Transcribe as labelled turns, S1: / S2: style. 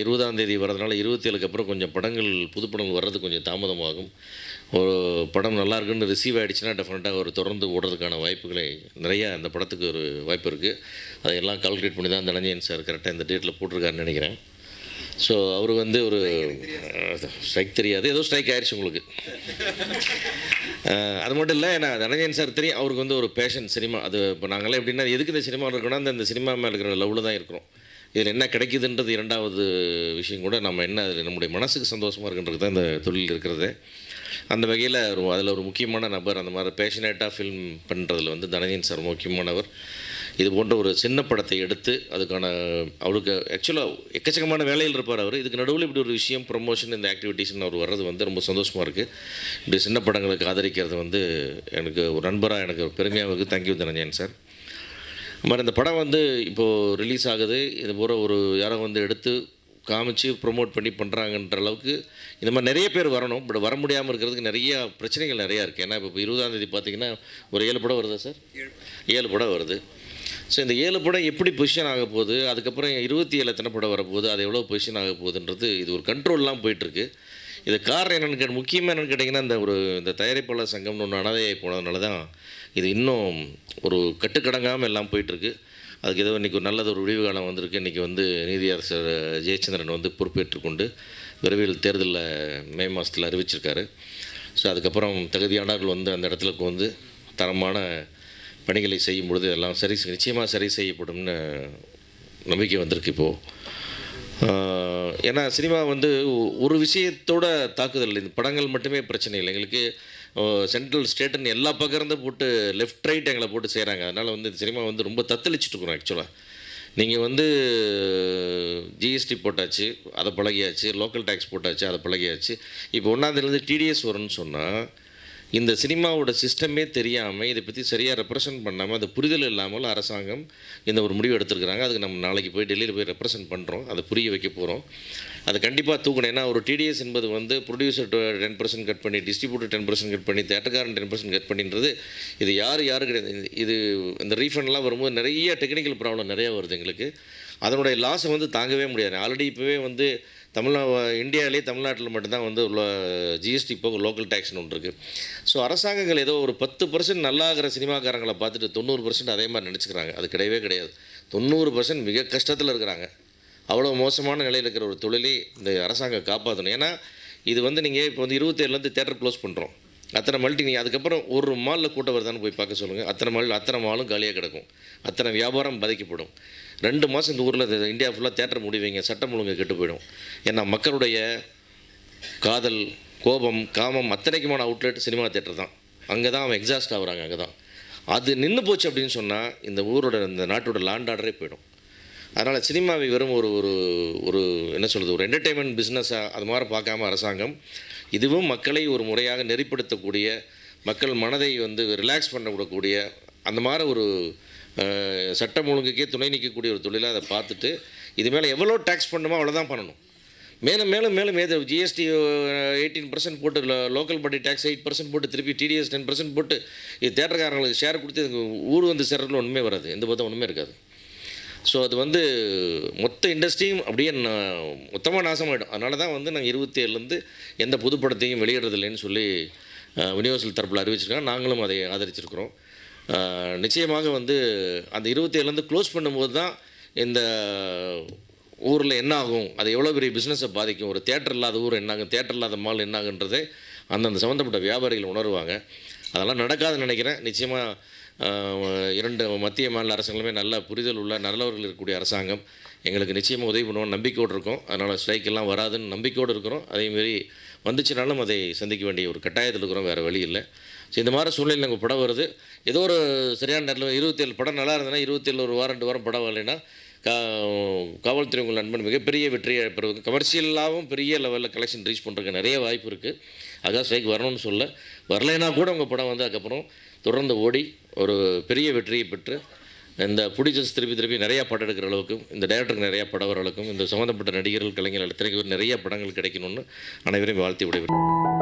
S1: இருபதாம் தேதி வரதுனால இருபத்தேழுக்கு அப்புறம் கொஞ்சம் படங்கள் புது படங்கள் வர்றது கொஞ்சம் தாமதமாகும் ஒரு படம் நல்லா இருக்குன்னு ரிசீவ் ஆகிடுச்சுன்னா டெஃபினட்டாக ஒரு தொடர்ந்து ஓடுறதுக்கான வாய்ப்புகளை நிறைய அந்த படத்துக்கு ஒரு வாய்ப்பு இருக்குது அதையெல்லாம் கால்குலேட் பண்ணி தான் தனஞ்சயன் சார் கரெக்டாக இந்த டேட்டில் போட்டிருக்காருன்னு நினைக்கிறேன் ஸோ அவர் வந்து ஒரு ஸ்ட்ரைக் தெரியாது ஏதோ ஸ்ட்ரைக் ஆயிடுச்சு உங்களுக்கு அஹ், அது மட்டும் இல்லை ஏன்னா தனஞ்சயன் சார் தெரியும் அவருக்கு வந்து ஒரு பேஷன் சினிமா அது இப்போ நாங்களாம் எப்படின்னா எதுக்கு இந்த சினிமாவில் இருக்கோம்னா அந்த இந்த சினிமா மேலே இருக்கிற லவ்வில் தான் இருக்கிறோம் இதில் என்ன கிடைக்குதுன்றது இரண்டாவது விஷயம் கூட நம்ம என்ன அதில் நம்முடைய மனசுக்கு சந்தோஷமாக இருக்குன்றது தான் இந்த தொழில் இருக்கிறது அந்த வகையில் ஒரு அதில் ஒரு முக்கியமான நபர் அந்த மாதிரி பேஷனேட்டாக ஃபில்ம் பண்ணுறதுல வந்து தனஞ்சயன் சார் முக்கியமானவர் இது போன்ற ஒரு சின்ன படத்தை எடுத்து அதுக்கான அவருக்கு ஆக்சுவலாக எக்கச்சக்கமான வேலையில் இருப்பார் அவர் இதுக்கு நடுவில் இப்படி ஒரு விஷயம் ப்ரொமோஷன் இந்த ஆக்டிவிட்டீஸ்னு அவர் வர்றது வந்து ரொம்ப சந்தோஷமாக இருக்குது இப்படி சின்ன படங்களுக்கு ஆதரிக்கிறது வந்து எனக்கு ஒரு நண்பராக எனக்கு பெருமையாக இருக்குது தேங்க்யூ தனஞ்சயன் சார் அது மாதிரி இந்த படம் வந்து இப்போது ரிலீஸ் ஆகுது இது போகிற ஒரு யாரோ வந்து எடுத்து காமிச்சு ப்ரொமோட் பண்ணி பண்ணுறாங்கன்ற அளவுக்கு இந்த மாதிரி நிறைய பேர் வரணும் பட் வர முடியாமல் இருக்கிறதுக்கு நிறைய பிரச்சனைகள் நிறையா இருக்குது ஏன்னா இப்போ இருபதாம் தேதி பார்த்தீங்கன்னா ஒரு ஏழு படம் வருதா சார் ஏழு படம் வருது ஸோ இந்த ஏழு படம் எப்படி பொசிஷன் ஆக போகுது அதுக்கப்புறம் இருபத்தி ஏழு எத்தனை படம் வரப்போகுது அது எவ்வளோ பொசிஷன் ஆக போகுதுன்றது இது ஒரு கண்ட்ரோல்லாம் போயிட்டுருக்கு இது காரணம் என்னென்னு கேட்டு முக்கியமாக என்னென்னு கேட்டிங்கன்னா இந்த ஒரு இந்த தயாரிப்பாளர் சங்கம்னு ஒன்று அனாதையாகி போனதுனால தான் இது இன்னும் ஒரு கட்டுக்கடங்காமல் எல்லாம் போயிட்டுருக்கு அதுக்கு ஏதோ இன்றைக்கி ஒரு நல்லது ஒரு விடிவு காலம் வந்திருக்கு இன்றைக்கி வந்து நீதியரசர் ஜெயச்சந்திரன் வந்து பொறுப்பேற்றுக்கொண்டு விரைவில் தேர்தலில் மே மாதத்தில் அறிவிச்சிருக்காரு ஸோ அதுக்கப்புறம் தகுதியானவர்கள் வந்து அந்த இடத்துக்கு வந்து தரமான பணிகளை செய்யும் பொழுது எல்லாம் சரி நிச்சயமாக சரி செய்யப்படும்னு நம்பிக்கை வந்திருக்கு இப்போது ஆஹ் ஏன்னா சினிமா வந்து ஒ- ஒரு விஷயத்தோட தாக்குதல் இல்லை. இந்த படங்கள் மட்டுமே பிரச்சனை இல்லை எங்களுக்கு சென்ட்ரல் ஸ்டேட்டுன்னு எல்லா பக்கம் இருந்து போட்டு லெஃப்ட் ரைட் எங்களை போட்டு செய்கிறாங்க அதனால் வந்து இந்த சினிமா வந்து ரொம்ப தத்தளிச்சுட்டு இருக்கிறோம் ஆக்சுவலாக நீங்கள் வந்து ஜிஎஸ்டி போட்டாச்சு அதை பழகியாச்சு லோக்கல் டேக்ஸ் போட்டாச்சு அதை பழகியாச்சு இப்போ ஒன்றாந்தேதிலேருந்து டிடிஎஸ் வரும்னு சொன்னால் இந்த சினிமாவோட சிஸ்டமே தெரியாமல் இதை பற்றி சரியாக ரெப்ரசன்ட் பண்ணாமல் அது புரிதல் இல்லாமல் அரசாங்கம் இந்த ஒரு முடிவு எடுத்திருக்கிறாங்க அதுக்கு நம்ம நாளைக்கு போய் டெல்லியில் போய் ரெப்ரசன்ட் பண்ணுறோம் அதை புரிய வைக்க போகிறோம் அது கண்டிப்பாக தூக்கணும் ஏன்னா ஒரு டிடிஎஸ் என்பது வந்து ப்ரொடியூசர் டென் பர்சன்ட் கட் பண்ணி டிஸ்ட்ரிபியூட்டர் டென் பர்சன்ட் கட் பண்ணி தேட்டர்காரன் டென் பர்சன்ட் கட் பண்ணின்றது இது யார் யாரு கிடையாது இது- இது இந்த ரீஃபண்ட்லாம் வரும்போது நிறைய டெக்னிக்கல் ப்ராப்ளம் நிறைய வருது எங்களுக்கு அதனுடைய லாஸை வந்து தாங்கவே முடியாது ஆல்ரெடி இப்போவே வந்து தமிழ்நா இந்தியாவிலே தமிழ்நாட்டில் மட்டும்தான் வந்து உள்ள ஜிஎஸ்டி போக லோக்கல் டேக்ஸ்னு ஒன்று இருக்குது ஸோ அரசாங்கங்கள் ஏதோ ஒரு பத்து பர்சன்ட் நல்லா இருக்கிற சினிமாக்காரங்களை பார்த்துட்டு தொண்ணூறு பர்சன்ட் அதே மாதிரி நினச்சிக்கிறாங்க அது கிடையவே கிடையாது தொண்ணூறு பர்சன்ட் மிக கஷ்டத்தில் இருக்கிறாங்க அவ்வளோ மோசமான நிலையில் இருக்கிற ஒரு தொழிலை இந்த அரசாங்கம் காப்பாற்றணும் ஏன்னா இது வந்து நீங்கள் இப்போ வந்து இருபத்தேழுலேருந்து தேட்டர் க்ளோஸ் பண்ணுறோம் அத்தனை மல்டி நீங்கள் அதுக்கப்புறம் ஒரு மாலில் கூட்டம் வருதான்னு போய் பார்க்க சொல்லுங்கள் அத்தனை மால் அத்தனை மாலும் காலியாக கிடக்கும் அத்தனை வியாபாரம் பாதிக்கப்படும் ரெண்டு மாதம் இந்த ஊரில் இந்தியா ஃபுல்லாக தேட்டர் முடிவீங்க சட்டம் ஒழுங்கு கெட்டு போயிடும் ஏன்னா மக்களுடைய காதல் கோபம் காமம் அத்தனைக்குமான அவுட்லெட் சினிமா தேட்டர் தான் அங்கே தான் அவன் எக்ஸாஸ்ட் ஆகுறாங்க அங்கே தான் அது நின்று போச்சு அப்படின்னு சொன்னால் இந்த ஊரோட இந்த நாட்டோட லாண்ட் ஆர்டரே போயிடும் அதனால் சினிமாவை வெறும் ஒரு ஒரு ஒரு என்ன சொல்கிறது ஒரு என்டர்டெயின்மெண்ட் பிஸ்னஸாக அது மாதிரி பார்க்காம அரசாங்கம் இதுவும் மக்களை ஒரு முறையாக நெறிப்படுத்தக்கூடிய மக்கள் மனதை வந்து ரிலாக்ஸ் பண்ண விடக்கூடிய அந்த மாதிரி ஒரு அஹ், சட்டம் ஒழுங்குக்கே துணை நிற்கக்கூடிய ஒரு தொழிலாக அதை பார்த்துட்டு இது மேலே எவ்வளோ டேக்ஸ் பண்ணுமோ அவ்வளோதான் பண்ணணும் மேலும் மேலும் மேலும் ஏது ஜிஎஸ்டி எயிட்டீன் பர்சன்ட் போட்டு local body tax eight percent போட்டு திருப்பி டிடிஎஸ் டென் பர்சன்ட் போட்டு இது தேட்டர்காரங்களுக்கு ஷேர் கொடுத்து இதுக்கு ஊர் வந்து சேர்றதுல ஒன்றுமே வராது எந்த பக்கம் ஒன்றுமே இருக்காது ஸோ அது வந்து மொத்த இண்டஸ்ட்ரியும் அப்படியே மொத்தமாக நாசமாயிடும் அதனால தான் வந்து நாங்கள் இருபத்தேழுலேருந்து எந்த புது படத்தையும் வெளியிடுறதில்லைன்னு சொல்லி யூனிவர்சல் தரப்பில் அறிவிச்சிருக்காங்க நாங்களும் அதை ஆதரிச்சிருக்கிறோம் அஹ், நிச்சயமாக வந்து அந்த இருபத்தேழுலேருந்து க்ளோஸ் பண்ணும்போது தான் இந்த ஊரில் என்ன ஆகும் அது எவ்வளோ பெரிய பிஸ்னஸை பாதிக்கும் ஒரு தேட்டர் இல்லாத ஊர் என்னாகும் தேட்டர் இல்லாத மால் என்னாகுன்றதை அந்தந்த சம்மந்தப்பட்ட வியாபாரிகள் உணர்வாங்க அதெல்லாம் நடக்காதுன்னு நினைக்கிறேன் நிச்சயமாக இரண்டு மத்திய மாநில அரசாங்கங்களுமே நல்ல புரிதல் உள்ள நல்லவர்கள் இருக்கக்கூடிய அரசாங்கம் எங்களுக்கு நிச்சயமாக உதவி பண்ணுவோம் நம்பிக்கையோடு இருக்கோம் அதனால் ஸ்ட்ரைக் எல்லாம் வராதுன்னு நம்பிக்கையோடு இருக்கிறோம் அதேமாரி வந்துச்சுனாலும் அதை சந்திக்க வேண்டிய ஒரு கட்டாயத்தில் இருக்கிறோம் வேறு வழி இல்லை ஸோ இந்த மாதிரி சூழ்நிலை நாங்கள் படம் வருது ஏதோ ஒரு சரியான நேரத்தில் இருபத்தேழு படம் நல்லா இருந்ததுன்னா இருபத்தேழு ஒரு வாரம் ரெண்டு வாரம் படம் வரலைன்னா கா காவல்துறை உங்கள் நண்பன் மிகப்பெரிய வெற்றியை பெறுவது கமர்ஷியலாகவும் பெரிய லெவலில் கலெக்ஷன் ரீச் பண்ணுறதுக்கு நிறைய வாய்ப்பு இருக்குது அதான் ஸ்ட்ரைக் வரணும்னு சொல்ல வரலைன்னா கூட உங்கள் படம் வந்து அதுக்கப்புறம் தொடர்ந்து ஓடி ஒரு பெரிய வெற்றியை பெற்று இந்த பிடிச்சஸ் திருப்பி திருப்பி நிறையா படம் எடுக்கிற அளவுக்கும் இந்த டைரக்டருக்கு நிறையா படம் வர அளவுக்கும் இந்த சம்மந்தப்பட்ட நடிகர்கள் கலைஞர்கள் இத்தனை பேர் நிறைய படங்கள் கிடைக்கணும்னு அனைவரையும் வாழ்த்தி விடைபெறும்